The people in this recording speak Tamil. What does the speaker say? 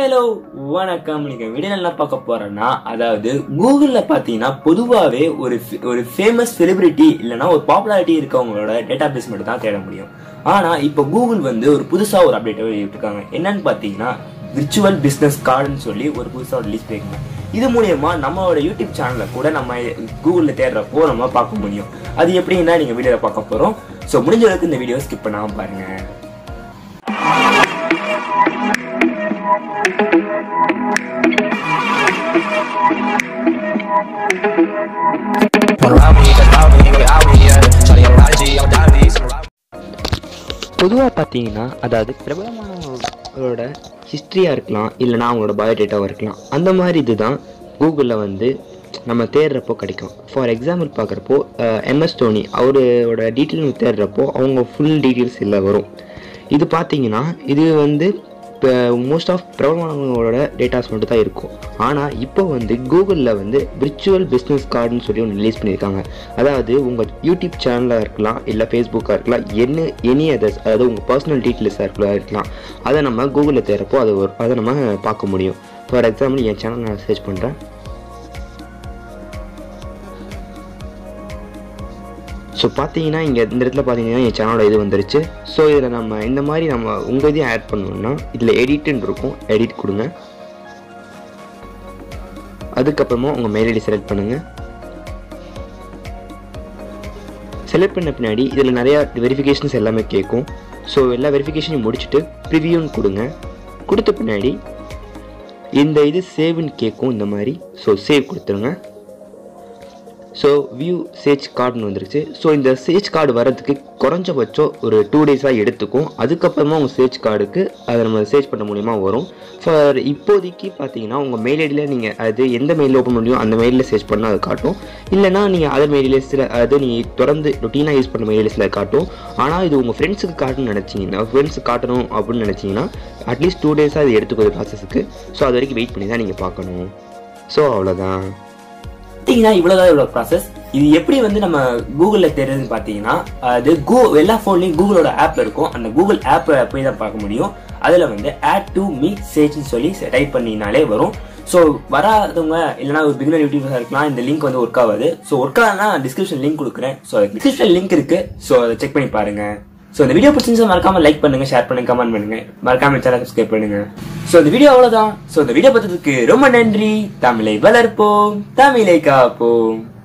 ஹலோ வணக்கம் நீங்க வீடியோ என்ன பார்க்க போறேன்னா அதாவது கூகுள்ல பாத்தீங்கன்னா பொதுவாவே ஒரு fe- ஒரு ஃபேமஸ் செலிபிரிட்டி இல்லைன்னா ஒரு பாப்புலாரிட்டி இருக்கவங்களோட டேட்டா பேஸ் மட்டும் தான் தேட முடியும் ஆனா இப்போ கூகுள் வந்து ஒரு புதுசா ஒரு அப்டேட் வெளியிட்டிருக்காங்க என்னன்னு பாத்தீங்கன்னா விர்ச்சுவல் பிசினஸ் கார்டுன்னு சொல்லி ஒரு புதுசா ரிலீஸ் பண்ணிருக்காங்க இது மூலியமா நம்மளோட யூடியூப் சேனல்ல கூட நம்ம கூகுள்ல தேடுறப்போ நம்ம பார்க்க முடியும் அது எப்படின்னா நீங்க வீடியோல பார்க்க போறோம் ஸோ முடிஞ்ச அளவுக்கு இந்த வீடியோ ஸ்கிப் பண்ணாம பாருங்க Wanna ride with me, just ride with me, without me, yeah. Shawty on IG, on diabetes, on ride பொதுவாக பார்த்தீங்கன்னா அதாவது பிரபலமானவங்களோட ஹிஸ்ட்ரியாக இருக்கலாம் இல்லைனா அவங்களோட பயோடேட்டாவாக இருக்கலாம் அந்த மாதிரி இதுதான் கூகுளில் வந்து நம்ம தேடுறப்போ கிடைக்கும் ஃபார் எக்ஸாம்பிள் பார்க்குறப்போ எம்எஸ் தோனி அவரோட டீட்டெயில் தேடுறப்போ அவங்க ஃபுல் டீட்டெயில்ஸ் இல்லை வரும் இது பார்த்தீங்கன்னா இது வந்து இப்போ மோஸ்ட் ஆஃப் பிரபலமானவங்களோட டேட்டாஸ் மட்டும் தான் இருக்கும் ஆனால் இப்போ வந்து கூகுளில் வந்து விர்ச்சுவல் பிஸ்னஸ் கார்டுன்னு சொல்லி ஒன்று ரிலீஸ் பண்ணியிருக்காங்க அதாவது உங்கள் யூடியூப் சேனலாக இருக்கலாம் இல்லை ஃபேஸ்புக்காக இருக்கலாம் என்ன எனி அதர்ஸ் அதாவது உங்கள் பர்சனல் டீட்டெயில்ஸாக இருக்கலாம் இருக்கலாம் அதை நம்ம கூகுளில் தேடுறப்போ அது ஒரு அதை நம்ம பார்க்க முடியும் ஃபார் எக்ஸாம்பிள் என் சேனல் நான் சர்ச் பண்ணுறேன் ஸோ பார்த்தீங்கன்னா இங்கே இந்த இடத்துல பார்த்தீங்கன்னா என் சேனலோட இது வந்துருச்சு ஸோ இதில் நம்ம இந்த மாதிரி நம்ம உங்கள் இதையும் ஆட் பண்ணணும்னா இதில் எடிட்டுன்னு இருக்கும் எடிட் கொடுங்க அதுக்கப்புறமா உங்கள் மெயில் ஐடி செலக்ட் பண்ணுங்கள் செலக்ட் பண்ண பின்னாடி இதில் நிறையா வெரிஃபிகேஷன்ஸ் எல்லாமே கேட்கும் ஸோ எல்லா வெரிஃபிகேஷனையும் முடிச்சுட்டு ப்ரிவியூன்னு கொடுங்க கொடுத்த பின்னாடி இந்த இது சேவ்னு கேட்கும் இந்த மாதிரி ஸோ சேவ் கொடுத்துருங்க ஸோ வியூ சேஜ் கார்டுன்னு வந்துருச்சு ஸோ இந்த சேஜ் கார்டு வரதுக்கு குறைஞ்சபட்சம் ஒரு டூ டேஸாக எடுத்துக்கும் அதுக்கப்புறமா உங்கள் சேஜ் கார்டுக்கு அதை நம்ம சேஜ் பண்ண மூலியமா வரும் ஃபார் இப்போதைக்கு பார்த்தீங்கன்னா உங்கள் மெயில் ஐடியில் நீங்கள் அது எந்த மெயிலில் ஓப்பன் முடியும் அந்த மெயிலில் சேஜ் பண்ணால் அது காட்டும் இல்லைனா நீங்கள் அதர் மெயில் லிஸ்ட்டில் அது நீங்கள் தொடர்ந்து ரொட்டீனாக யூஸ் பண்ண மெயில் லிஸ்ட்டில் காட்டும் ஆனால் இது உங்கள் ஃப்ரெண்ட்ஸுக்கு காட்டணும்னு நினச்சிங்கன்னா ஃப்ரெண்ட்ஸுக்கு காட்டணும் அப்படின்னு நினச்சிங்கன்னா அட்லீஸ்ட் டூ டேஸாக அது எடுத்துக்கோது ப்ராசஸுக்கு ஸோ அது வரைக்கும் வெயிட் பண்ணி தான் நீங்கள் பார்க்கணும் ஸோ அவ்வளோதான் பார்த்தீங்கன்னா இவ்வளோதான் இவ்வளோ ப்ராசஸ் இது எப்படி வந்து நம்ம கூகுளில் தேடுறதுன்னு பார்த்தீங்கன்னா அது கூ எல்லா ஃபோன்லையும் கூகுளோட ஆப் இருக்கும் அந்த கூகுள் ஆப்பை போய் தான் பார்க்க முடியும் அதில் வந்து ஆட் டு மீ சேஜ்னு சொல்லி டைப் பண்ணினாலே வரும் ஸோ வராதவங்க இல்லைனா ஒரு பிகினர் யூடியூபர்ஸாக இருக்கலாம் இந்த லிங்க் வந்து ஒர்க் ஆகாது ஸோ ஒர்க் ஆகலனா டிஸ்கிரிப்ஷன் லிங்க் கொடுக்குறேன் ஸோ டிஸ்கிரிப்ஷன் லிங்க் இருக்கு ஸோ அதை செக் பண்ணி பாருங்க ஸோ இந்த வீடியோ பிடிச்சிருந்தா மறக்காம லைக் பண்ணுங்க ஷேர் பண்ணுங்க கமெண்ட் பண்ணுங்க மறக்காம சேனல் சப்ஸ்கிரைப் பண்ணுங்க ஸோ இந்த வீடியோ அவ்வளவுதான் ஸோ இந்த வீடியோ பார்த்ததுக்கு ரொம்ப நன்றி தமிழை வளர்ப்போம் தமிழை காப்போம்